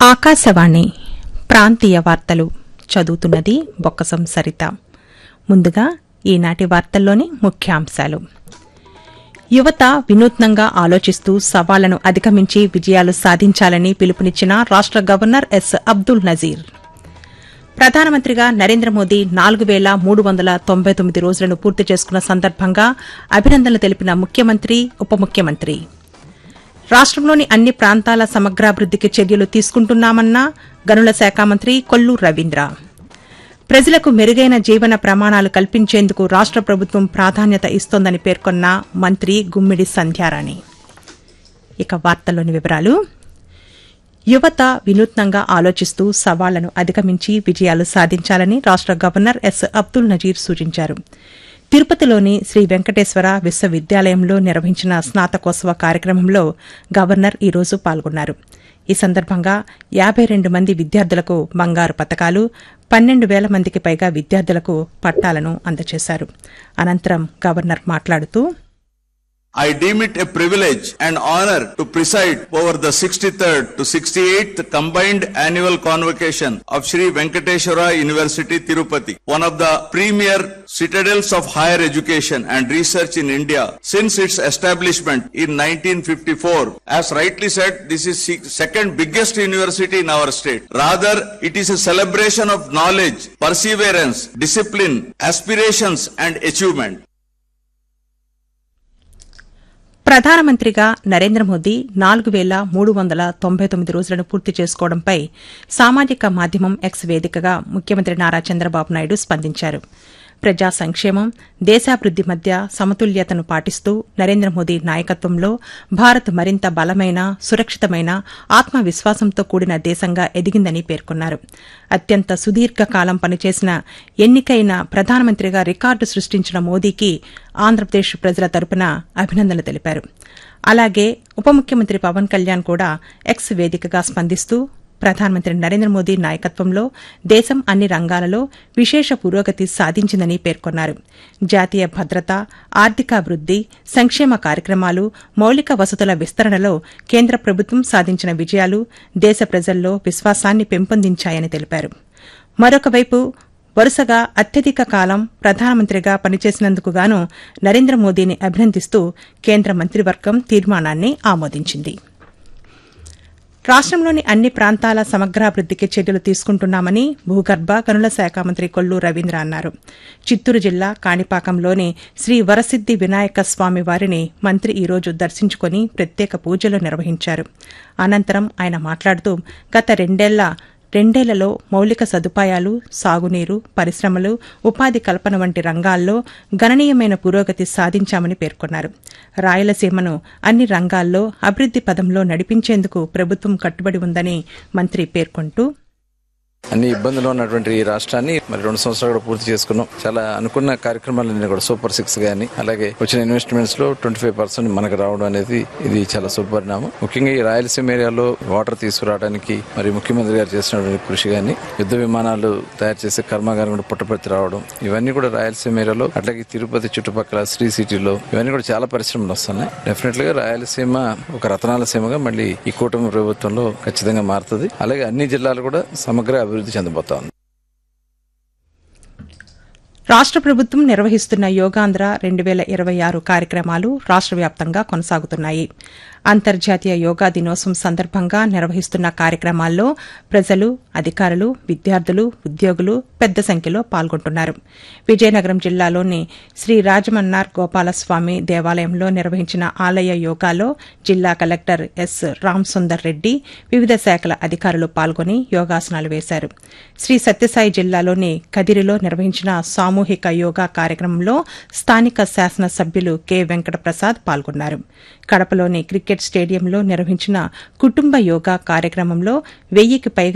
ఆకాశవాణి ప్రాంతీయ వార్తలు చదువుతున్నది బొక్కసం సరిత ముందుగా ఈనాటి వార్తల్లోని ముఖ్యాంశాలు యువత వినూత్నంగా ఆలోచిస్తూ సవాళ్లను అధిగమించి విజయాలు సాధించాలని పిలుపునిచ్చిన రాష్ట గవర్నర్ ఎస్ అబ్దుల్ నజీర్ ప్రధానమంత్రిగా నరేంద్ర మోదీ నాలుగు వేల మూడు వందల తొంభై తొమ్మిది రోజులను పూర్తి చేసుకున్న సందర్భంగా అభినందనలు తెలిపిన ముఖ్యమంత్రి ఉప ముఖ్యమంత్రి రాష్టంలోని అన్ని ప్రాంతాల సమగ్రాభివృద్దికి చర్యలు తీసుకుంటున్నామన్న గనుల శాఖ మంత్రి కొల్లు రవీంద్ర ప్రజలకు మెరుగైన జీవన ప్రమాణాలు కల్పించేందుకు రాష్ట ప్రభుత్వం ప్రాధాన్యత ఇస్తోందని పేర్కొన్న మంత్రి గుమ్మిడి సంధ్యారాణి ఇక వార్తల్లోని వివరాలు యువత వినూత్నంగా ఆలోచిస్తూ సవాళ్లను అధిగమించి విజయాలు సాధించాలని రాష్ట గవర్నర్ ఎస్ అబ్దుల్ నజీర్ సూచించారు తిరుపతిలోని శ్రీ వెంకటేశ్వర విశ్వవిద్యాలయంలో నిర్వహించిన స్నాతకోత్సవ కార్యక్రమంలో గవర్నర్ ఈ రోజు పాల్గొన్నారు ఈ సందర్భంగా యాబై రెండు మంది విద్యార్థులకు బంగారు పతకాలు పన్నెండు వేల మందికి పైగా విద్యార్థులకు పట్టాలను అందజేశారు అనంతరం గవర్నర్ మాట్లాడుతూ I deem it a privilege and honor to preside over the 63rd to 68th combined annual convocation of Sri Venkateshwara University Tirupati, one of the premier citadels of higher education and research in India since its establishment in 1954. As rightly said, this is se- second biggest university in our state. Rather, it is a celebration of knowledge, perseverance, discipline, aspirations and achievement. ప్రధానమంత్రిగా నరేంద్ర మోదీ నాలుగు వేల మూడు వందల తొంభై తొమ్మిది రోజులను పూర్తి చేసుకోవడంపై సామాజిక మాధ్యమం ఎక్స్ వేదికగా ముఖ్యమంత్రి నారా చంద్రబాబు నాయుడు స్పందించారు ప్రజా సంక్షేమం దేశాభివృద్ది మధ్య సమతుల్యతను పాటిస్తూ నరేంద్ర మోదీ నాయకత్వంలో భారత్ మరింత బలమైన సురక్షితమైన ఆత్మవిశ్వాసంతో కూడిన దేశంగా ఎదిగిందని పేర్కొన్నారు అత్యంత సుదీర్ఘ కాలం పనిచేసిన ఎన్నికైన ప్రధానమంత్రిగా రికార్డు సృష్టించిన మోదీకి ఆంధ్రప్రదేశ్ ప్రజల తరపున అభినందనలు తెలిపారు అలాగే ఉప ముఖ్యమంత్రి పవన్ కళ్యాణ్ కూడా ఎక్స్ వేదికగా స్పందిస్తూ ప్రధానమంత్రి నరేంద్ర మోదీ నాయకత్వంలో దేశం అన్ని రంగాలలో విశేష పురోగతి సాధించిందని పేర్కొన్నారు జాతీయ భద్రత ఆర్థికాభివృద్ది సంక్షేమ కార్యక్రమాలు మౌలిక వసతుల విస్తరణలో కేంద్ర ప్రభుత్వం సాధించిన విజయాలు దేశ ప్రజల్లో విశ్వాసాన్ని పెంపొందించాయని తెలిపారు మరొకవైపు వరుసగా అత్యధిక కాలం ప్రధానమంత్రిగా పనిచేసినందుకు గాను నరేంద్ర మోదీని అభినందిస్తూ కేంద్ర మంత్రివర్గం తీర్మానాన్ని ఆమోదించింది రాష్టంలోని అన్ని ప్రాంతాల సమగ్రాభివృద్దికి చర్యలు తీసుకుంటున్నామని భూగర్భ గనుల శాఖ మంత్రి కొల్లు రవీంద్ర అన్నారు చిత్తూరు జిల్లా కాణిపాకంలోని శ్రీ వరసిద్ది వినాయక స్వామి వారిని మంత్రి ఈ రోజు దర్శించుకుని ప్రత్యేక పూజలు నిర్వహించారు అనంతరం ఆయన మాట్లాడుతూ గత రెండేళ్ల రెండేళ్లలో మౌలిక సదుపాయాలు సాగునీరు పరిశ్రమలు ఉపాధి కల్పన వంటి రంగాల్లో గణనీయమైన పురోగతి సాధించామని పేర్కొన్నారు రాయలసీమను అన్ని రంగాల్లో అభివృద్ది పదంలో నడిపించేందుకు ప్రభుత్వం కట్టుబడి ఉందని మంత్రి పేర్కొంటూ అన్ని ఇబ్బందులు ఉన్నటువంటి ఈ రాష్ట్రాన్ని మరి రెండు సంవత్సరాలు కూడా పూర్తి చేసుకున్నాం చాలా అనుకున్న కార్యక్రమాలన్నీ కూడా సూపర్ సిక్స్ గానీ అలాగే వచ్చిన ఇన్వెస్ట్మెంట్స్ లో ట్వంటీ ఫైవ్ పర్సెంట్ మనకు రావడం అనేది ఇది చాలా శుభపరిణామం ముఖ్యంగా ఈ రాయలసీమ ఏరియాలో వాటర్ తీసుకురావడానికి మరి ముఖ్యమంత్రి గారు చేసినటువంటి కృషి గానీ యుద్ధ విమానాలు తయారు చేసే కర్మాగారం కూడా పుట్టపర్తి రావడం ఇవన్నీ కూడా రాయలసీమ ఏరియాలో అట్లాగే తిరుపతి చుట్టుపక్కల శ్రీ సిటీలో ఇవన్నీ కూడా చాలా పరిశ్రమలు వస్తున్నాయి డెఫినెట్ గా రాయలసీమ ఒక రతనాల సీమగా మళ్ళీ ఈ కూటమి ప్రభుత్వంలో ఖచ్చితంగా మారుతుంది అలాగే అన్ని జిల్లాలు కూడా సమగ్ర అభివృద్ధి చెందబోతోంది రాష్ట ప్రభుత్వం నిర్వహిస్తున్న యోగాంధ్ర రెండు వేల ఇరవై ఆరు కార్యక్రమాలు రాష్ట వ్యాప్తంగా కొనసాగుతున్నాయి అంతర్జాతీయ యోగా దినోత్సవం సందర్భంగా నిర్వహిస్తున్న కార్యక్రమాల్లో ప్రజలు అధికారులు విద్యార్థులు ఉద్యోగులు పెద్ద సంఖ్యలో పాల్గొంటున్నారు విజయనగరం జిల్లాలోని శ్రీ రాజమన్నార్ గోపాలస్వామి దేవాలయంలో నిర్వహించిన ఆలయ యోగాలో జిల్లా కలెక్టర్ ఎస్ రామ్ సుందర్ రెడ్డి వివిధ శాఖల అధికారులు పాల్గొని యోగాసనాలు వేశారు శ్రీ సత్యసాయి జిల్లాలోని కదిరిలో నిర్వహించిన సామూహిక యోగా కార్యక్రమంలో స్థానిక శాసనసభ్యులు కె వెంకటప్రసాద్ పాల్గొన్నారు కడపలోని క్రికెట్ స్టేడియంలో నిర్వహించిన కుటుంబ యోగా కార్యక్రమంలో వెయ్యికి పైగా